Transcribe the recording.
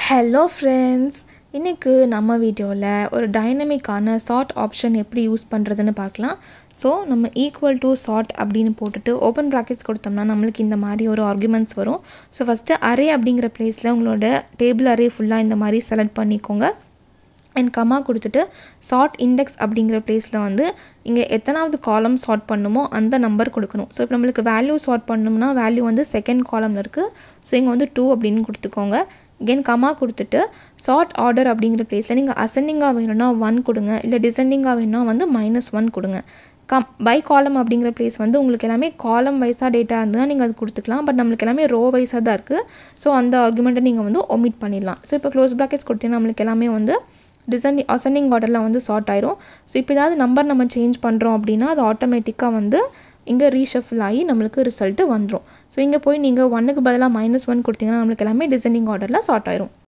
hello friends இன்றைக்கு நம்ம வீடியோவில் ஒரு டைனமிக்கான சார்ட் ஆப்ஷன் எப்படி யூஸ் பண்ணுறதுன்னு பார்க்கலாம் ஸோ நம்ம ஈக்குவல் டு சார்ட் அப்படின்னு போட்டுட்டு ஓப்பன் ப்ராக்கெட்ஸ் கொடுத்தோம்னா நம்மளுக்கு இந்த மாதிரி ஒரு ஆர்குமெண்ட்ஸ் வரும் ஸோ ஃபஸ்ட்டு அரே அப்படிங்கிற ப்ளேஸில் உங்களோட டேபிள் அரே ஃபுல்லாக இந்த மாதிரி செலக்ட் பண்ணிக்கோங்க அண்ட் கமா கொடுத்துட்டு சார்ட் இண்டெக்ஸ் அப்படிங்கிற ப்ளேஸில் வந்து இங்கே எத்தனாவது காலம் சார்ட் பண்ணுமோ அந்த நம்பர் கொடுக்கணும் ஸோ இப்போ நம்மளுக்கு வேல்யூ சார்ட் பண்ணணும்னா வேல்யூ வந்து செகண்ட் காலமில் இருக்குது ஸோ இங்கே வந்து டூ அப்படின்னு கொடுத்துக்கோங்க again கமா கொடுத்துட்டு சார்ட் ஆர்டர் அப்படிங்கிற ப்ளேஸில் நீங்கள் அசெண்டிங்காக வேணும்னா ஒன் கொடுங்க இல்லை டிசெண்டிங்காக வேணும்னா வந்து மைனஸ் ஒன் கொடுங்க கம் பை காலம் அப்படிங்கிற ப்ளேஸ் வந்து உங்களுக்கு எல்லாமே காலம் வைஸாக டேட்டா இருந்ததுன்னா நீங்கள் அது கொடுத்துக்கலாம் பட் நம்மளுக்கு எல்லாமே ரோ வைஸாக தான் இருக்குது ஸோ அந்த ஆர்குமெண்ட்டை நீங்கள் வந்து ஒமிட் பண்ணிடலாம் ஸோ இப்போ க்ளோஸ் ப்ராக்கெட்ஸ் கொடுத்தீங்கன்னா நம்மளுக்கு எல்லாமே வந்து டிசெண்டிங் அசெண்டிங் ஆர்டரில் வந்து சார்ட் ஆயிரும் ஸோ இப்போ ஏதாவது நம்பர் நம்ம சேஞ்ச் பண்ணுறோம் அப்படின்னா அது ஆட்டோமேட்டிக்காக வந்து இங்கே ரீஷஃபில் ஆகி நம்மளுக்கு ரிசல்ட்டு வந்துடும் ஸோ இங்கே போய் நீங்கள் ஒன்றுக்கு பதிலாக மைனஸ் ஒன் கொடுத்தீங்கன்னா நம்மளுக்கு எல்லாமே டிசெண்டிங் ஆர்டரில் சார்ட் ஆயிரும்